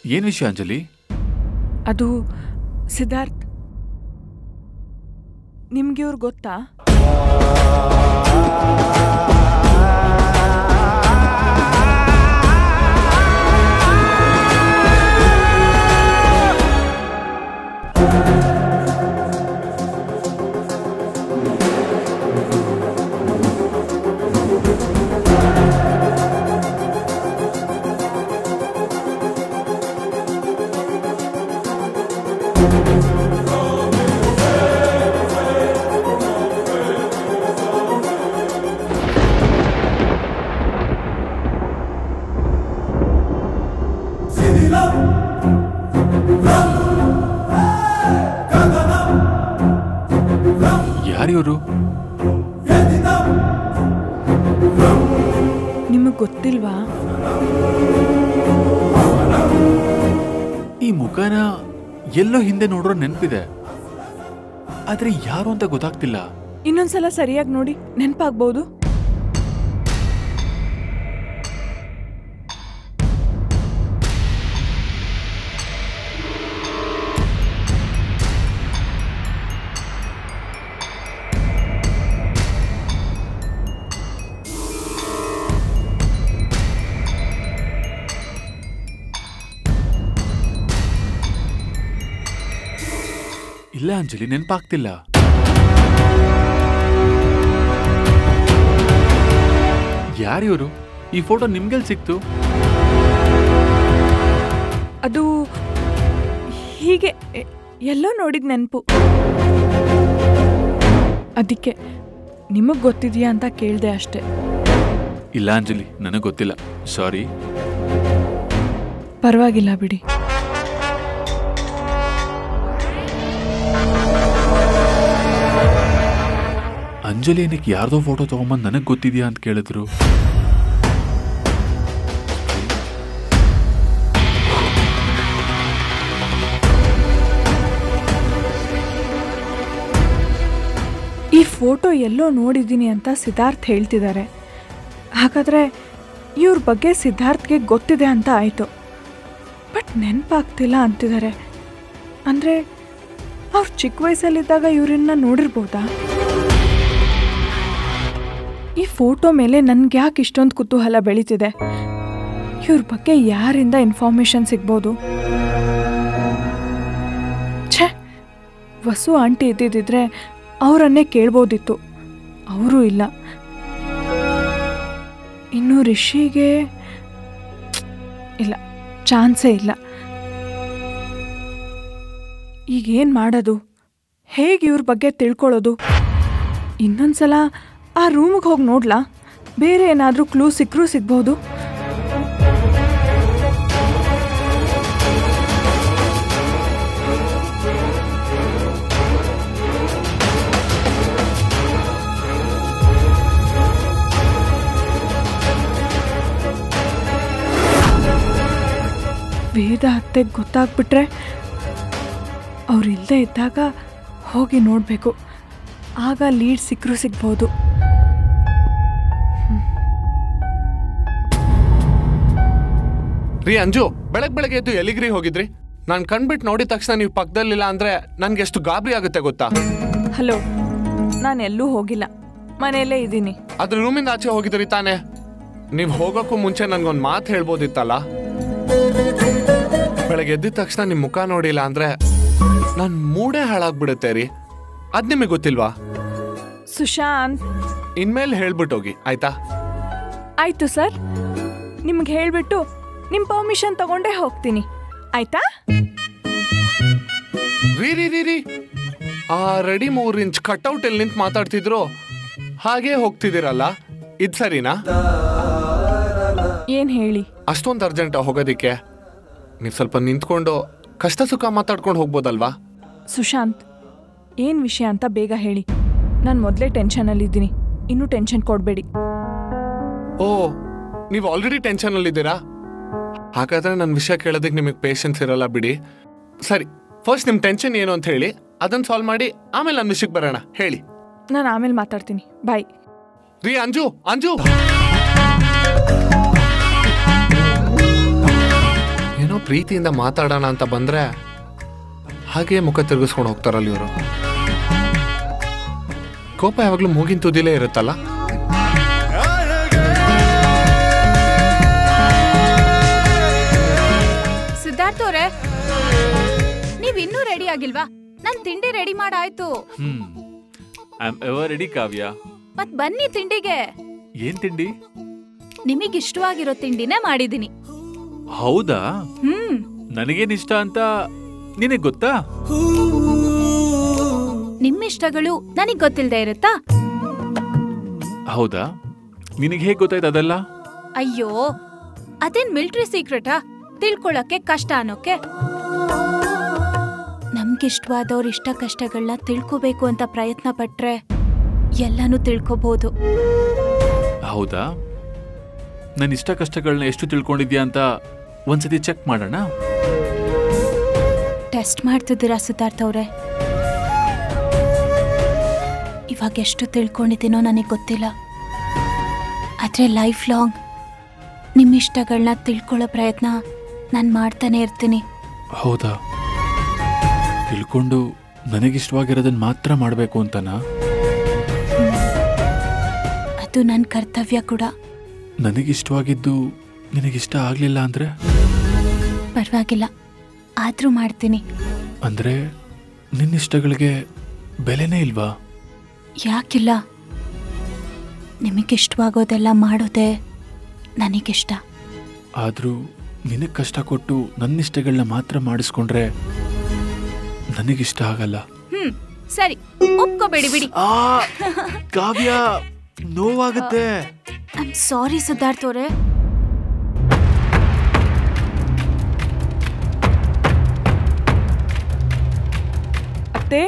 ಏನು ವಿಷಯ ಅಂಜಲಿ ಅದು ಸಿದ್ಧಾರ್ಥ್ ನಿಮ್ಗೆ ಇವ್ರು ಗೊತ್ತಾ ಯಾರಿವರು ನಿಮಗೆ ಗೊತ್ತಿಲ್ವಾ ಈ ಮುಖನ ಎಲ್ಲೋ ಹಿಂದೆ ನೋಡ್ರೋ ನೆನಪಿದೆ ಆದ್ರೆ ಯಾರು ಅಂತ ಗೊತ್ತಾಗ್ತಿಲ್ಲ ಇನ್ನೊಂದ್ಸಲ ಸರಿಯಾಗಿ ನೋಡಿ ನೆನಪಾಗ್ಬೋದು ಇಲ್ಲ ಅಂಜಲಿ ನೆನಪಾಗ್ತಿಲ್ಲ ಯಾರಿವರು ಈ ಫೋಟೋ ನಿಮ್ಗೆಲ್ ಸಿಕ್ತು ಅದು ಹೀಗೆ ಎ- ಎಲ್ಲೋ ನೋಡಿದ ನೆನಪು ಅದಕ್ಕೆ ನಿಮಗೆ ಗೊತ್ತಿದೆಯಾ ಅಂತ ಕೇಳಿದೆ ಅಷ್ಟೆ ಇಲ್ಲ ಅಂಜಲಿ ನನಗೆ ಗೊತ್ತಿಲ್ಲ ಸಾರಿ ಪರವಾಗಿಲ್ಲ ಬಿಡಿ ಅಂಜಲಿ ಏನಕ್ಕೆ ಯಾರ್ದೋ ಫೋಟೋ ತಗೊಂಬಂದು ನನಗೆ ಗೊತ್ತಿದ್ಯಾ ಅಂತ ಕೇಳಿದ್ರು ಈ ಫೋಟೋ ಎಲ್ಲೋ ನೋಡಿದ್ದೀನಿ ಅಂತ ಸಿದ್ಧಾರ್ಥ್ ಹೇಳ್ತಿದ್ದಾರೆ ಹಾಗಾದರೆ ಇವ್ರ ಬಗ್ಗೆ ಸಿದ್ಧಾರ್ಥ್ಗೆ ಗೊತ್ತಿದೆ ಅಂತ ಆಯಿತು ಬಟ್ ನೆನಪಾಗ್ತಿಲ್ಲ ಅಂತಿದ್ದಾರೆ ಅಂದರೆ ಅವ್ರು ಚಿಕ್ಕ ವಯಸ್ಸಲ್ಲಿದ್ದಾಗ ಇವ್ರನ್ನ ನೋಡಿರ್ಬೋದಾ ಈ ಫೋಟೋ ಮೇಲೆ ನನ್ಗೆ ಯಾಕೆ ಇಷ್ಟೊಂದು ಕುತೂಹಲ ಬೆಳೀತಿದೆ ಇವ್ರ ಬಗ್ಗೆ ಯಾರಿಂದ ಇನ್ಫಾರ್ಮೇಷನ್ ಸಿಗ್ಬೋದು ಛೇ ವಸು ಆಂಟಿ ಇದ್ದಿದ್ದಿದ್ರೆ ಅವರನ್ನೇ ಕೇಳ್ಬೋದಿತ್ತು ಅವರು ಇಲ್ಲ ಇನ್ನು ರಿಷಿಗೆ ಇಲ್ಲ ಚಾನ್ಸೇ ಇಲ್ಲ ಈಗೇನು ಮಾಡೋದು ಹೇಗೆ ಇವ್ರ ಬಗ್ಗೆ ತಿಳ್ಕೊಳ್ಳೋದು ಇನ್ನೊಂದ್ಸಲ ಆ ರೂಮಿಗೆ ಹೋಗಿ ನೋಡ್ಲಾ ಬೇರೆ ಏನಾದರೂ ಕ್ಲೂ ಸಿಕ್ಕರೂ ಸಿಗ್ಬೋದು ವೇದ ಅತ್ತೆಗೆ ಗೊತ್ತಾಗ್ಬಿಟ್ರೆ ಅವ್ರು ಇಲ್ಲದೆ ಇದ್ದಾಗ ಹೋಗಿ ನೋಡಬೇಕು ಆಗ ಲೀಡ್ ಸಿಕ್ಕರೂ ಸಿಗ್ಬೋದು ರೀ ಅಂಜು ಬೆಳಗ್ ಬೆಳಗ್ಗೆ ಎದ್ದು ಎಲ್ಲಿಗ್ರಿ ಹೋಗಿದ್ರಿ ನಾನು ಕಣ್ಬಿಟ್ಟು ನೋಡಿದ ತಕ್ಷಣ ನೀವು ಪಕ್ಕದಲ್ಲಿಲ್ಲ ಅಂದ್ರೆ ನನ್ಗೆ ಎಷ್ಟು ಗಾಬರಿ ಆಗುತ್ತೆ ಗೊತ್ತಾ ಹಲೋ ನಾನು ಎಲ್ಲೂ ಹೋಗಿಲ್ಲ ಮನೆಯಲ್ಲೇ ಇದ್ದೀನಿ ಅದ್ರ ರೂಮಿಂದ ಆಚೆ ಹೋಗಿದ್ರಿ ತಾನೇ ನೀವು ಹೋಗೋಕ್ಕೂ ಮುಂಚೆ ನನ್ಗೊಂದು ಮಾತು ಹೇಳ್ಬೋದಿತ್ತಲ್ಲ ಬೆಳಗ್ಗೆ ಎದ್ದಿದ ತಕ್ಷಣ ನಿಮ್ ಮುಖ ನೋಡಿಲ್ಲ ಅಂದ್ರೆ ನನ್ ಮೂಡೇ ಹಾಳಾಗ್ಬಿಡುತ್ತೆ ರೀ ಅದ್ ನಿಮಗೆ ಗೊತ್ತಿಲ್ವಾ ಸುಶಾಂತ್ ಇನ್ಮೇಲೆ ಹೇಳ್ಬಿಟ್ಟೋಗಿ ಆಯ್ತಾ ಆಯಿತು ಸರ್ ನಿಮ್ಗೆ ಹೇಳಿಬಿಟ್ಟು ನಿಮ್ಮ ಪರ್ಮಿಷನ್ ತಗೊಂಡೇ ಹೋಗ್ತೀನಿ ಆಯ್ತಾ ರೀ ರೀ ರೀ ರೀ ಆ ರೆಡಿ ಮೂರ್ ಇಂಚ್ ಕಟ್ಔಟ್ ಇಲ್ಲಿ ನಿಂತು ಮಾತಾಡ್ತಿದ್ರು ಹಾಗೇ ಹೋಗ್ತಿದ್ದೀರಲ್ಲ ಇದ್ ಸರಿನಾ ಏನು ಹೇಳಿ ಅಷ್ಟೊಂದು ಅರ್ಜೆಂಟ್ ಹೋಗೋದಿಕ್ಕೆ ನೀವು ಸ್ವಲ್ಪ ನಿಂತ್ಕೊಂಡು ಕಷ್ಟ ಸುಖ ಮಾತಾಡ್ಕೊಂಡು ಹೋಗ್ಬೋದಲ್ವಾ ಸುಶಾಂತ್ ಏನು ವಿಷಯ ಅಂತ ಬೇಗ ಹೇಳಿ ನಾನು ಮೊದಲೇ ಟೆನ್ಷನಲ್ಲಿದ್ದೀನಿ ಇನ್ನೂ ಟೆನ್ಷನ್ ಕೊಡಬೇಡಿ ಓ ನೀವು ಆಲ್ರೆಡಿ ಟೆನ್ಷನಲ್ಲಿದ್ದೀರಾ ಹಾಗಾದ್ರೆ ನನ್ನ ವಿಷಯ ಕೇಳೋದಕ್ಕೆ ನಿಮಗೆ ಪೇಷನ್ಸ್ ಇರಲ್ಲ ಬಿಡಿ ಸರಿ ಫಸ್ಟ್ ನಿಮ್ಮ ಟೆನ್ಷನ್ ಏನು ಅಂತ ಹೇಳಿ ಅದನ್ನ ಸಾಲ್ವ್ ಮಾಡಿ ಆಮೇಲೆ ನನ್ನ ವಿಷಯಕ್ಕೆ ಬರೋಣ ಹೇಳಿ ನಾನು ಆಮೇಲೆ ಮಾತಾಡ್ತೀನಿ ಬಾಯ್ ರೀ ಅಂಜು ಅಂಜು ಏನೋ ಪ್ರೀತಿಯಿಂದ ಮಾತಾಡೋಣ ಅಂತ ಬಂದ್ರೆ ಹಾಗೆ ಮುಖ ತಿರುಗಿಸ್ಕೊಂಡು ಹೋಗ್ತಾರಲ್ಲ ಇವರು ಕೋಪ ಯಾವಾಗಲೂ ಮೂಗಿನ ತುದಿಲೇ ಇರುತ್ತಲ್ಲ ಸಿದ್ಧಾರ್ಥ ಅವ್ರೆ ನೀವ್ ಇನ್ನೂ ರೆಡಿ ಆಗಿಲ್ವಾ ನನ್ ತಿಂಡಿ ರೆಡಿ ಮಾಡಾಯ್ತು hmm I am ever ready Kavya ಮತ್ ಬನ್ನಿ ತಿಂಡಿಗೆ ಏನ್ ತಿಂಡಿ ನಿಮಗ್ ಇಷ್ಟವಾಗಿರೋ ತಿಂಡಿನೇ ಮಾಡಿದೀನಿ ಹೌದಾ ಹ್ಮ್ ನನಗೇನ್ ಇಷ್ಟ ಅಂತ ನಿನಗ್ ಗೊತ್ತಾ ನಿಮ್ ಇಷ್ಟಗಳು ನನಗ್ ಗೊತ್ತಿಲ್ದೇ ಇರುತ್ತಾ ಹೌದಾ ನಿನಗೆ ಹೇಗ್ ಗೊತ್ತಾಯ್ತು ಅದೆಲ್ಲ ಅಯ್ಯೋ ಅದೇನ್ ಮಿಲ್ಟ್ರಿ ಸೀಕ್ರೆಟಾ ತಿಳ್ಕೊಳಕ್ಕೆ ಕಷ್ಟ ಅನ್ನೋಕೆ ನಮ್ಗಿಷ್ಟವಾದವ್ರ ಇಷ್ಟ ಕಷ್ಟಗಳನ್ನ ತಿಳ್ಕೋಬೇಕು ಅಂತ ಪ್ರಯತ್ನ ಪಟ್ರೆ ಎಲ್ಲಾನು ತಿಳ್ಕೊಬಹುದು ಹೌದಾ ನನ್ನ ಇಷ್ಟ ಕಷ್ಟಗಳನ್ನ ಎಷ್ಟು ತಿಳ್ಕೊಂಡಿದ್ಯಾ ಅಂತ ಒಂದ್ಸತಿ ಚೆಕ್ ಮಾಡೋಣ ಟೆಸ್ಟ್ ಮಾಡ್ತಿದ್ದೀರಾ ಸಿದ್ಧಾರ್ಥ ಅವ್ರೆ ಇವಾಗ ಎಷ್ಟು ತಿಳ್ಕೊಂಡಿದ್ದೀನೋ ನನಗೆ ಗೊತ್ತಿಲ್ಲ ಆದ್ರೆ ಲೈಫ್ ಲಾಂಗ್ ನಿಮ್ಮ ಇಷ್ಟಗಳನ್ನ ತಿಳ್ಕೊಳ್ಳೋ ಪ್ರಯತ್ನ ನಾನು ಮಾಡ್ತಾನೆ ಇರ್ತೀನಿ ಹೌದಾ ತಿಳ್ಕೊಂಡು ನನಗಿಷ್ಟವಾಗಿರೋದನ್ನ ಮಾತ್ರ ಮಾಡಬೇಕು ಅಂತನಾ ಅದು ನನ್ನ ಕರ್ತವ್ಯ ಕೂಡ ನನಗಿಷ್ಟವಾಗಿದ್ದು ನಿನಗಿಷ್ಟ ಆಗ್ಲಿಲ್ಲ ಅಂದ್ರೆ ಪರವಾಗಿಲ್ಲ ಆದ್ರೂ ಮಾಡ್ತೀನಿ ಅಂದ್ರೆ ನಿನ್ನ ಇಷ್ಟಗಳಿಗೆ ಬೆಲೆನೇ ಇಲ್ವಾ ಯಾಕಿಲ್ಲ ನಿಮಗಿಷ್ಟವಾಗೋದೆಲ್ಲ ಮಾಡೋದೇ ನನಗಿಷ್ಟ ಆದ್ರೂ ನಿನಗೆ ಕಷ್ಟ ಕೊಟ್ಟು ನನ್ನ ಇಷ್ಟಗಳನ್ನ ಮಾತ್ರ ಮಾಡಿಸ್ಕೊಂಡ್ರೆ ನನಗಿಷ್ಟ ಆಗಲ್ಲ ಹ್ಮ್ ಸರಿ ಒಪ್ಕೋಬೇಡಿ ಬಿಡಿ ಆ ಕಾವ್ಯ ನೋವಾಗುತ್ತೆ ಐ ಆಮ್ ಸಾರಿ ಸಿದ್ಧಾರ್ಥ ಅವ್ರೆ ಅತ್ತೆ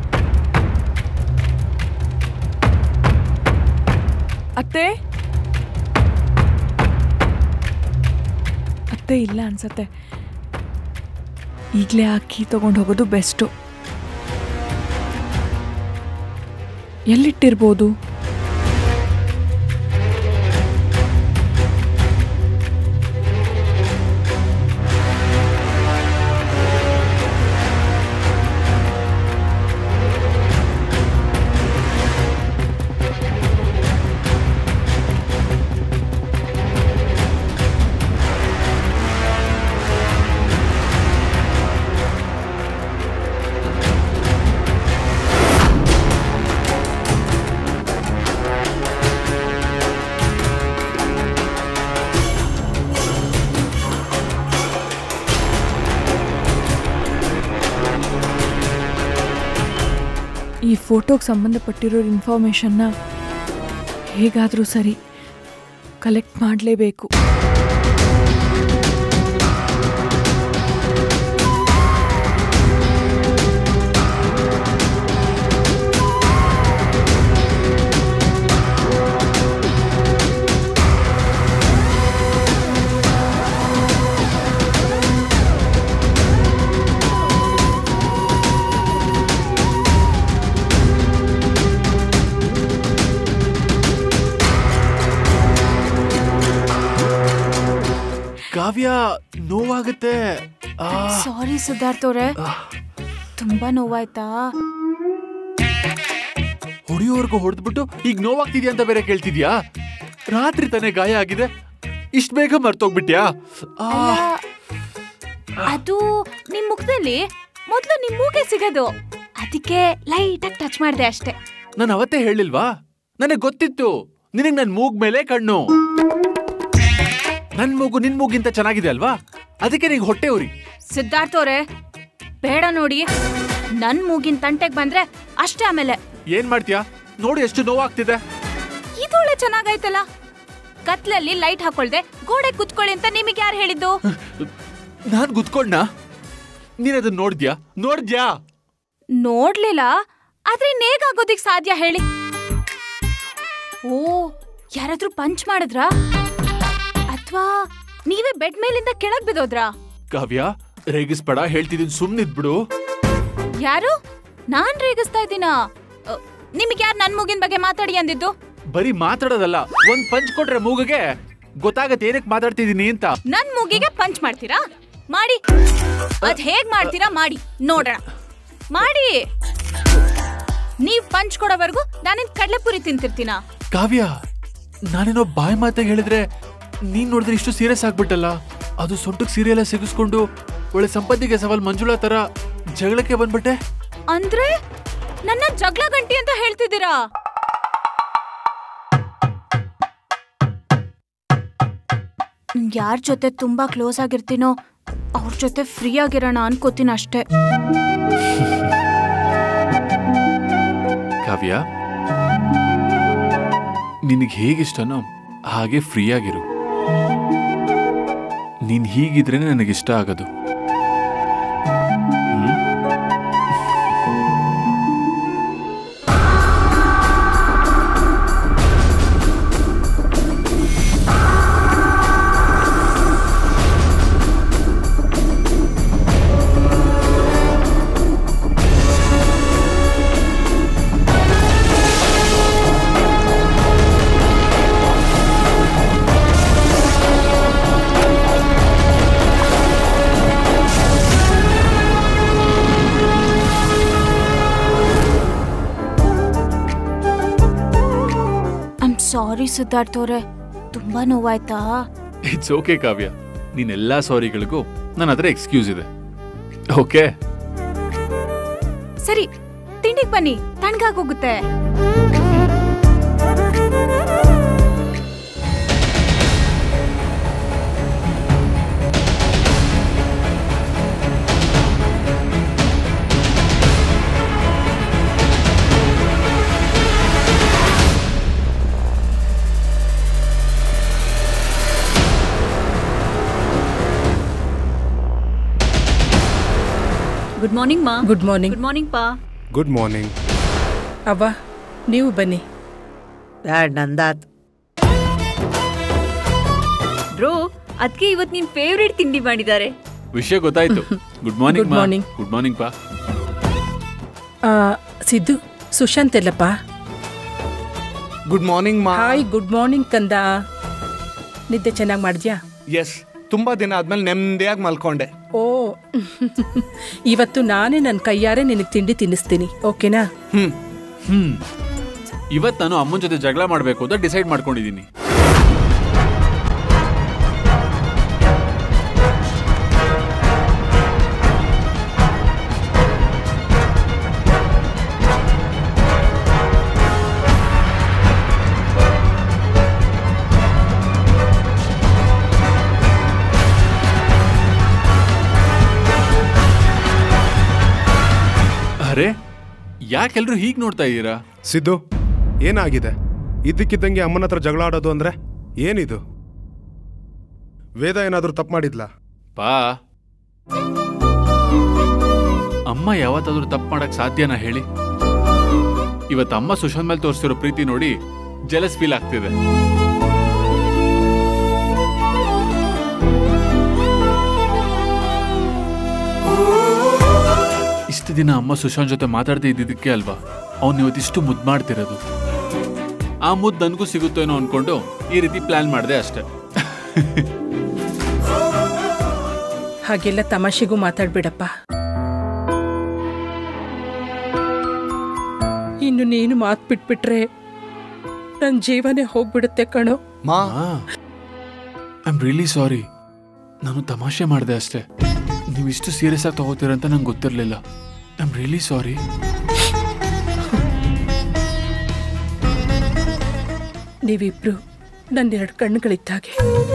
ಅತ್ತೆ ಅತ್ತೆ ಇಲ್ಲ ಅನ್ಸತ್ತೆ ಈಗಲೇ ಆ ಕೀ ತಗೊಂಡು ಹೋಗೋದು ಬೆಸ್ಟು ಎಲ್ಲಿಟ್ಟಿರ್ಬೋದು ಈ ಫೋಟೋಗೆ ಸಂಬಂಧಪಟ್ಟಿರೋ ಇನ್ಫಾರ್ಮೇಷನ್ನ ಹೇಗಾದರೂ ಸರಿ ಕಲೆಕ್ಟ್ ಮಾಡಲೇಬೇಕು ಕಾವ್ಯ ನೋವಾಗುತ್ತೆ ಆ, ಸಾರಿ ಸಿದ್ಧಾರ್ಥ ಅವ್ರೆ ತುಂಬಾ ನೋವಾಯ್ತಾ ಹೊಡಿಯೋವರೆಗೂ ಹೊಡೆದ್ಬಿಟ್ಟು ಈಗ ನೋವಾಗ್ತಿದ್ಯಾ ಅಂತ ಬೇರೆ ಕೇಳ್ತಿದ್ಯಾ ರಾತ್ರಿ ತಾನೇ ಗಾಯ ಆಗಿದೆ ಇಷ್ಟ ಬೇಗ ಮರ್ತೋಗ್ಬಿಟ್ಯಾ ಆ, ಅದು ನಿಮ್ ಮುಖದಲ್ಲಿ ಮೊದ್ಲು ನಿಮ್ ಮೂಗೆ ಸಿಗೋದು ಅದಕ್ಕೆ ಲೈಟ್ ಆಗಿ ಟಚ್ ಮಾಡಿದೆ ಅಷ್ಟೇ ನಾನು ಅವತ್ತೇ ಹೇಳಿಲ್ವಾ ನನಗೆ ಗೊತ್ತಿತ್ತು ನಿನಗ್ ನನ್ ಮೂಗ್ ಮೇಲೆ ಕಣ್ಣು ನನ್ ಮೂಗು ನಿನ್ ಮೂಗಿಂತ ಚೆನ್ನಾಗಿದೆ ಅಲ್ವಾ ಅದಕ್ಕೆ ನಿಂಗೆ ಹೊಟ್ಟೆ ಉರಿ ಸಿದ್ಧಾರ್ಥ ಅವ್ರೆ ಬೇಡ ನೋಡಿ ನನ್ ಮೂಗಿನ ತಂಟೆಗ್ ಬಂದ್ರೆ ಅಷ್ಟೇ ಆಮೇಲೆ ಏನ್ ಮಾಡ್ತೀಯಾ ನೋಡಿ ಎಷ್ಟು ನೋವಾಗ್ತಿದೆ ಇದೊಳ್ಳೆ ಚೆನ್ನಾಗೈತಲ್ಲ ಕತ್ಲಲ್ಲಿ ಲೈಟ್ ಹಾಕೊಳ್ದೆ ಗೋಡೆ ಕುತ್ಕೊಳ್ಳಿ ಅಂತ ನಿಮಗೆ ಯಾರು ಹೇಳಿದ್ದು ನಾನ್ ಗುದ್ಕೊಂಡ್ನ ನೀನ್ ಅದನ್ನ ನೋಡ್ದ್ಯಾ ನೋಡ್ದ್ಯಾ ನೋಡ್ಲಿಲ್ಲ ಆದ್ರೆ ನೇಗಾಗೋದಿಕ್ ಸಾಧ್ಯ ಹೇಳಿ ಓ ಯಾರಾದ್ರೂ ಪಂಚ್ ಮಾಡಿದ್ರಾ ಅಥವಾ ನೀವೇ ಬೆಡ್ ಮೇಲಿಂದ ಕೆಳಗ್ ಬಿದ್ದೋದ್ರಾ ಕಾವ್ಯ ರೇಗಿಸ್ಬೇಡ ಹೇಳ್ತಿದ್ದೀನಿ ಸುಮ್ನಿದ್ಬಿಡು ಯಾರು ನಾನ್ ರೇಗಿಸ್ತಾ ಇದ್ದೀನಾ ನಿಮಗೆ ಯಾರು ನನ್ ಮೂಗಿನ ಬಗ್ಗೆ ಮಾತಾಡಿ ಅಂದಿದ್ದು ಬರೀ ಮಾತಾಡೋದಲ್ಲ ಒಂದ್ ಪಂಚ್ ಕೊಟ್ರೆ ಮೂಗಿಗೆ ಗೊತ್ತಾಗತ್ತೆ ಏನಕ್ಕೆ ಮಾತಾಡ್ತಿದೀನಿ ಅಂತ ನನ್ ಮೂಗಿಗೆ ಪಂಚ್ ಮಾಡ್ತೀರಾ ಮಾಡಿ ಅದ್ ಹೇಗ್ ಮಾಡ್ತೀರಾ ಮಾಡಿ ನೋಡೋಣ ಮಾಡಿ ನೀವ್ ಪಂಚ್ ಕೊಡೋವರೆಗೂ ನಾನೇನ್ ಕಡ್ಲೆಪುರಿ ತಿಂತಿರ್ತೀನ ಕಾವ್ಯ ನಾನೇನೋ ಬಾಯಿ ಮಾತಾಗಿ ಹೇಳಿದ್ರೆ ನೀನ್ ನೋಡಿದ್ರೆ ಇಷ್ಟು ಸೀರಿಯಸ್ ಆಗ್ಬಿಟ್ಟಲ್ಲ ಅದು ಸೊಂಟಕ್ ಸೀರಿಯಲ್ಲ ಸಿಗಿಸ್ಕೊಂಡು ಒಳ್ಳೆ ಸಂಪತ್ತಿಗೆ ಸವಾಲ್ ಮಂಜುಳಾ ತರ ಜಗಳಕ್ಕೆ ಬಂದ್ಬಿಟ್ಟೆ ಅಂದ್ರೆ ನನ್ನ ಜಗಳ ಗಂಟಿ ಅಂತ ಹೇಳ್ತಿದ್ದೀರಾ ಯಾರ ಜೊತೆ ತುಂಬಾ ಕ್ಲೋಸ್ ಆಗಿರ್ತೀನೋ ಅವ್ರ ಜೊತೆ ಫ್ರೀ ಆಗಿರೋಣ ಅನ್ಕೋತೀನಿ ಅಷ್ಟೇ ಕಾವ್ಯ ನಿನಗೆ ಹೇಗಿಷ್ಟನೋ ಹಾಗೆ ಫ್ರೀ ಆಗಿರು ನೀನ್ ಹೀಗಿದ್ರೆ ನನಗಿಷ್ಟ ಆಗೋದು ಹ್ಮ್? ಐಮ್ ಸಾರಿ ಸಿದ್ಧಾರ್ಥ್ ಅವ್ರೆ ತುಂಬಾ ನೋವಾಯ್ತಾ ಇಟ್ಸ್ ಓಕೆ ಕಾವ್ಯ ನೀನ್ ಎಲ್ಲಾ ಸಾರಿಗಳಿಗೂ ನನ್ನ ಹತ್ರ ಎಕ್ಸ್ಕ್ಯೂಸ್ ಇದೆ ಓಕೆ ಸರಿ ತಿಂಡಿಗ್ ಬನ್ನಿ ತಣ್ಣಗಾಗೋಗುತ್ತೆ ಗುಡ್ ಮಾರ್ನಿಂಗ್ ಮಾ ಗುಡ್ ಮಾರ್ನಿಂಗ್ ಗುಡ್ ಮಾರ್ನಿಂಗ್ ಪಾ ಗುಡ್ ಮಾರ್ನಿಂಗ್ ಅವ್ವ ನೀವು ಬನ್ನಿ ಬ್ಯಾಡ್ ನಂದಾತ್ ಬ್ರೋ ಅದಕ್ಕೆ ಇವತ್ತು ನಿನ್ ಫೇವ್ರೇಟ್ ತಿಂಡಿ ಮಾಡಿದ್ದಾರೆ ವಿಷಯ ಗೊತ್ತಾಯ್ತು good morning Good morning. Good morning ಪಾ ಆ, ಸಿದ್ದು ಸುಶಾಂತ್ ಎಲ್ಲಪ್ಪ ಗುಡ್ ಮಾರ್ನಿಂಗ್ ಮಾ ಹಾಯ್ ಗುಡ್ ಮಾರ್ನಿಂಗ್ ಕಂದ ನಿದ್ದೆ ಚೆನ್ನಾಗಿ ಮಾಡಿದ್ಯಾ ಎಸ್ ತುಂಬಾ ದಿನ ಆದ್ಮೇಲೆ ನೆಮ್ಮದಿಯಾಗಿ ಮಲ್ಕೊಂಡೆ ಓ ಇವತ್ತು ನಾನೇ ನನ್ನ ಕೈಯಾರೆ ನಿನಗೆ ತಿಂಡಿ ತಿನ್ನಿಸ್ತೀನಿ ಓಕೆನಾ ಹ್ಮ್ ಹ್ಮ್ ಇವತ್ ನಾನು ಅಮ್ಮನ ಜೊತೆ ಜಗಳ ಮಾಡ್ಬೇಕು ಅಂತ ಡಿಸೈಡ್ ಮಾಡ್ಕೊಂಡಿದ್ದೀನಿ ಅರೆ ಯಾಕೆಲ್ರು ಹೀಗ್ ನೋಡ್ತಾ ಇದ್ದೀರಾ ಸಿದ್ದು ಏನಾಗಿದೆ ಇದ್ದಕ್ಕಿದ್ದಂಗೆ ಅಮ್ಮನ ಹತ್ರ ಜಗಳ ಆಡೋದು ಅಂದ್ರೆ ಏನಿದು ವೇದ ಏನಾದರೂ ತಪ್ಪು ಮಾಡಿದ್ಲಾ ಪಾ ಅಮ್ಮ ಯಾವತ್ತಾದ್ರೂ ತಪ್ಪು ಮಾಡಕ್ ಸಾಧ್ಯನಾ ಹೇಳಿ ಇವತ್ತು ಅಮ್ಮ ಸುಶಾಂತ್ ಮೇಲೆ ತೋರಿಸ್ತಿರೋ ಪ್ರೀತಿ ನೋಡಿ ಜಲಸ್ ಫೀಲ್ ಆಗ್ತಿದೆ ಇಷ್ಟು ದಿನ ಅಮ್ಮ ಸುಶಾಂತ್ ಜೊತೆ ಮಾತಾಡದೆ ಇದ್ದಿದ್ದಕ್ಕೆ ಅಲ್ವಾ ಅವ್ನು ಇವತ್ತಿಷ್ಟು ಮುದ್ದು ಮಾಡ್ತಿರೋದು ಆ ಮುದ್ದು ನನಗೂ ಸಿಗುತ್ತೇನೋ ಅನ್ಕೊಂಡು ಈ ರೀತಿ ಪ್ಲಾನ್ ಮಾಡಿದೆ ಅಷ್ಟೇ ಹಾಗೆಲ್ಲ ತಮಾಷೆಗೂ ಮಾತಾಡ್ಬೇಡಪ್ಪ ಇನ್ನು ನೀನು ಮಾತು ಬಿಟ್ಬಿಟ್ರೆ ನನ್ನ ಜೀವನೇ ಹೋಗ್ಬಿಡುತ್ತೆ ಕಣೋ ಮಾ ಐ ಆಮ್ ರಿಯಲಿ ಸಾರಿ ನಾನು ತಮಾಷೆ ಮಾಡಿದೆ ಅಷ್ಟೇ ನೀವು ಇಷ್ಟು ಸೀರಿಯಸ್ ಆಗಿ ತಗೋತೀರ ಅಂತ ನಂಗೆ ಗೊತ್ತಿರಲಿಲ್ಲ ಐ ಆಮ್ ರಿಯಲಿ ಸಾರಿ ನೀವಿಬ್ರು ನನ್ನೆರಡು ಕಣ್ಣುಗಳಿದ್ದಾಗೆ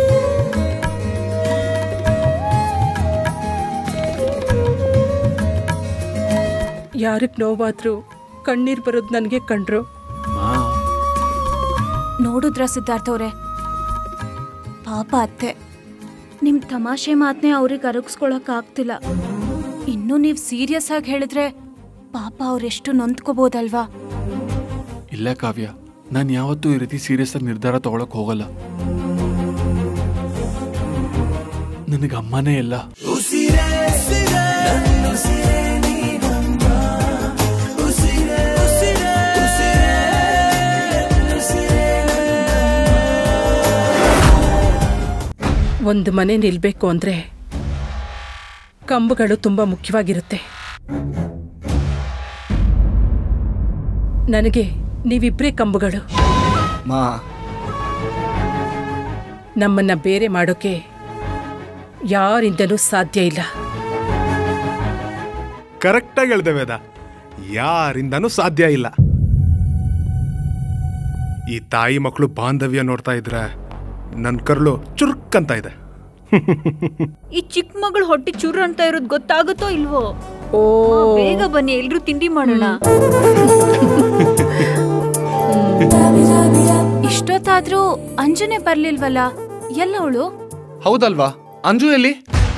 ಯಾರಿಗೆ ನೋವಾದ್ರೂ ಕಣ್ಣೀರ್ ಬರೋದು ನನಗೆ ಕಂಡ್ರು ಮಾ ನೋಡುದ್ರ ಸಿದ್ಧಾರ್ಥ ಅವ್ರೆ ಪಾಪ ಅತ್ತೆ ನಿಮ್ ತಮಾಷೆ ಮಾತನ್ನೇ ಅವ್ರಿಗೆ ಅರಗಿಸ್ಕೊಳಕ್ ಆಗ್ತಿಲ್ಲ ಇನ್ನು ನೀವ್ ಸೀರಿಯಸ್ ಆಗಿ ಹೇಳಿದ್ರೆ ಪಾಪ ಅವ್ರೆಷ್ಟು ನೊಂದ್ಕೋಬೋದಲ್ವಾ ಇಲ್ಲ ಕಾವ್ಯ ನಾನು ಯಾವತ್ತೂ ಈ ರೀತಿ ಸೀರಿಯಸ್ ಆಗಿ ನಿರ್ಧಾರ ತಗೊಳಕ್ ಹೋಗಲ್ಲ ನನಗೆ ಅಮ್ಮನೇ ಇಲ್ಲ ಒಂದು ಮನೆ ನಿಲ್ಬೇಕು ಅಂದ್ರೆ ಕಂಬಗಳು ತುಂಬ ಮುಖ್ಯವಾಗಿರುತ್ತೆ ನನಗೆ ನೀವಿಬ್ಬರೇ ಕಂಬಗಳು ಮಾ ನಮ್ಮನ್ನ ಬೇರೆ ಮಾಡೋಕೆ ಯಾರಿಂದನೂ ಸಾಧ್ಯ ಇಲ್ಲ ಕರೆಕ್ಟಾಗಿ ಹೇಳ್ದೆ ವೇದ ಯಾರಿಂದನೂ ಸಾಧ್ಯ ಇಲ್ಲ ಈ ತಾಯಿ ಮಕ್ಕಳು ಬಾಂಧವ್ಯ ನೋಡ್ತಾ ಇದ್ರೆ ನನ್ನ ಕರ್ಳು ಚುರುಕ್ ಅಂತ ಇದೆ ಈ ಚಿಕ್ಕ ಮಗಳು ಹೊಟ್ಟೆ ಚೂರು ಅಂತ ಇರೋದು ಗೊತ್ತಾಗುತ್ತೋ ಇಲ್ವೋ ಓ ಬೇಗ ಬನ್ನಿ ಎಲ್ರು ತಿಂಡಿ ಮಾಡೋಣ ಇಷ್ಟೊತ್ತಾದ್ರೂ ಅಂಜನೆ ಬರ್ಲಿಲ್ವಲ್ಲ ಎಲ್ಲ ಅವಳು ಹೌದಲ್ವಾ ಅಂಜು ಎಲ್ಲಿ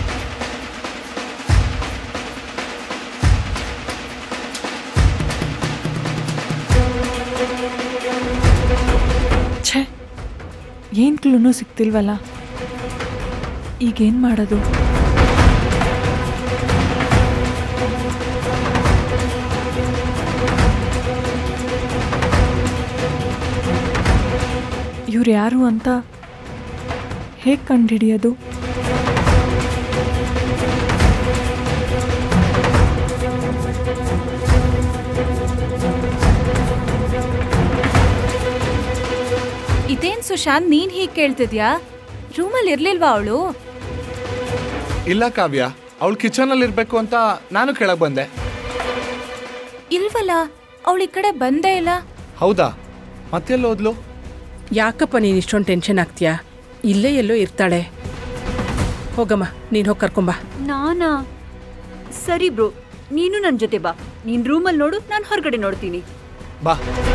ಛೇ ಏನು ಕ್ಲೂನೂ ಸಿಗ್ತಿಲ್ವಲ್ಲ ಈಗೇನು ಮಾಡೋದು ಇವ್ರು ಯಾರು ಅಂತ ಹೇಗೆ ಕಂಡುಹಿಡಿಯೋದು ಇದೇನ್ ಸುಶಾಂತ್ ನೀನ್ ಹೀಗ್ ಕೇಳ್ತಿದ್ಯಾ ರೂಮಲ್ಲಿ ಇರ್ಲಿಲ್ವಾ ಅವಳು ಇಲ್ಲ ಕಾವ್ಯ ಅವಳು ಕಿಚನ್ ಅಲ್ಲಿ ಇರ್ಬೇಕು ಅಂತ ನಾನು ಕೆಳಗ್ ಬಂದೆ ಇಲ್ವಲ್ಲ ಅವಳು ಈ ಕಡೆ ಬಂದೇ ಇಲ್ಲ ಹೌದಾ ಮತ್ತೆಲ್ಲ ಹೋದ್ಲು ಯಾಕಪ್ಪ ನೀನು ಇಷ್ಟೊಂದು ಟೆನ್ಷನ್ ಆಗ್ತೀಯಾ ಇಲ್ಲೇ ಎಲ್ಲೋ ಇರ್ತಾಳೆ ಹೋಗಮ್ಮ ನೀನು ಹೋಗಿ ಕರ್ಕೊಂಬಾ ನಾನಾ ಸರಿ ಬ್ರೋ ನೀನು ನನ್ನ ಜೊತೆ ಬಾ ನೀನ್ ರೂಮಲ್ಲಿ ನೋಡು ನಾನು ಹೊರಗಡೆ ನೋಡ್ತೀನಿ ಬಾ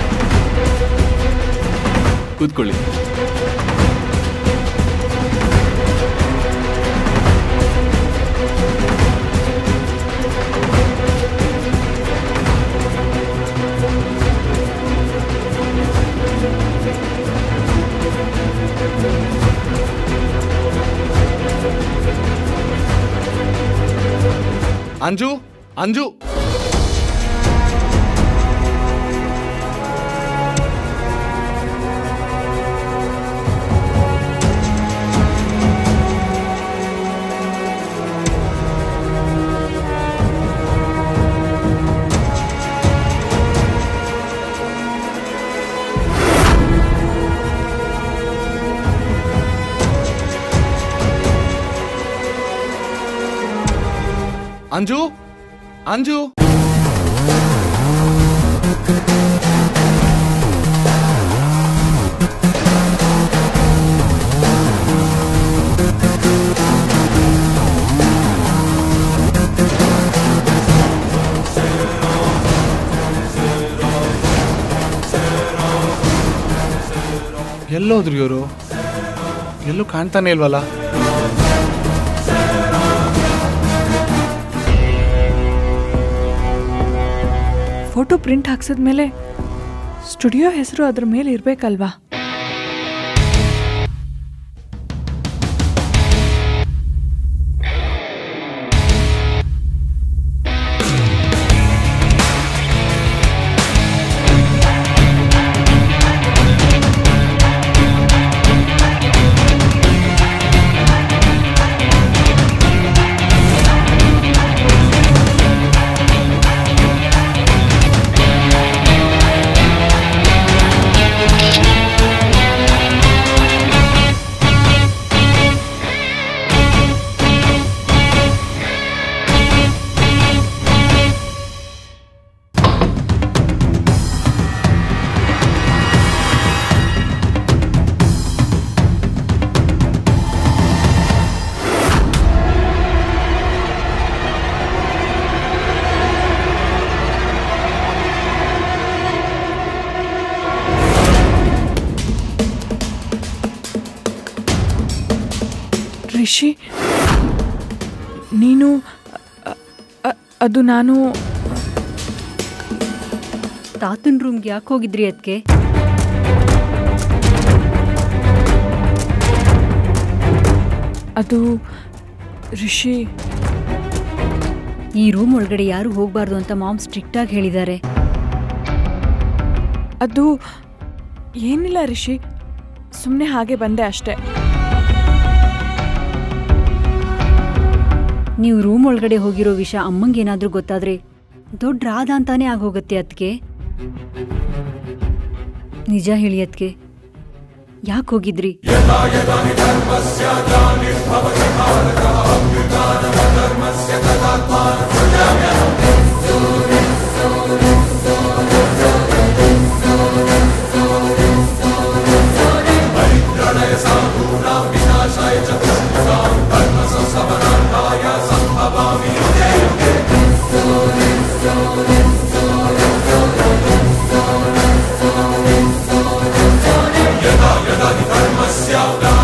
ಕೂತ್ಕೊಳ್ಳಿ ಅಂಜು ಅಂಜು ಅಂಜು ಅಂಜು ಎಲ್ಲೋದ್ರು ಇವರು ಎಲ್ಲೂ ಕಾಣ್ತಾನೆ ಇಲ್ವಲ್ಲ ಫೋಟೋ ಪ್ರಿಂಟ್ ಹಾಕ್ಸಿದ್ಮೇಲೆ ಸ್ಟುಡಿಯೋ ಹೆಸರು ಅದ್ರ ಮೇಲೆ ಇರಬೇಕಲ್ವಾ ರಿಷಿ ನೀನು ಅ- ಅ- ಅದು ನಾನು ತಾತನ್ ರೂಮ್ಗೆ ಯಾಕೆ ಹೋಗಿದ್ರಿ ಅದಕ್ಕೆ ಅದು ರಿಷಿ ಈ ರೂಮ್ ಒಳಗಡೆ ಯಾರು ಹೋಗ್ಬಾರ್ದು ಅಂತ ಮಾಮ್ ಸ್ಟ್ರಿಕ್ಟ್ ಆಗಿ ಹೇಳಿದ್ದಾರೆ ಅದು ಏನಿಲ್ಲ ರಿಷಿ ಸುಮ್ಮನೆ ಹಾಗೆ ಬಂದೆ ಅಷ್ಟೆ ನೀವು ರೂಮ್ ಒಳಗಡೆ ಹೋಗಿರೋ ವಿಷಯ ಅಮ್ಮಂಗೆ ಏನಾದ್ರೂ ಗೊತ್ತಾದ್ರೆ ದೊಡ್ಡ ರಾಧ ಅಂತಾನೆ ಆಗೋಗತ್ತೆ ಅದಕ್ಕೆ ನಿಜ ಹೇಳಿ ಅದಕ್ಕೆ ಯಾಕೆ ಹೋಗಿದ್ರಿ ಯದಾ ಯದಾ ಧರ್ಮಸ್ಯ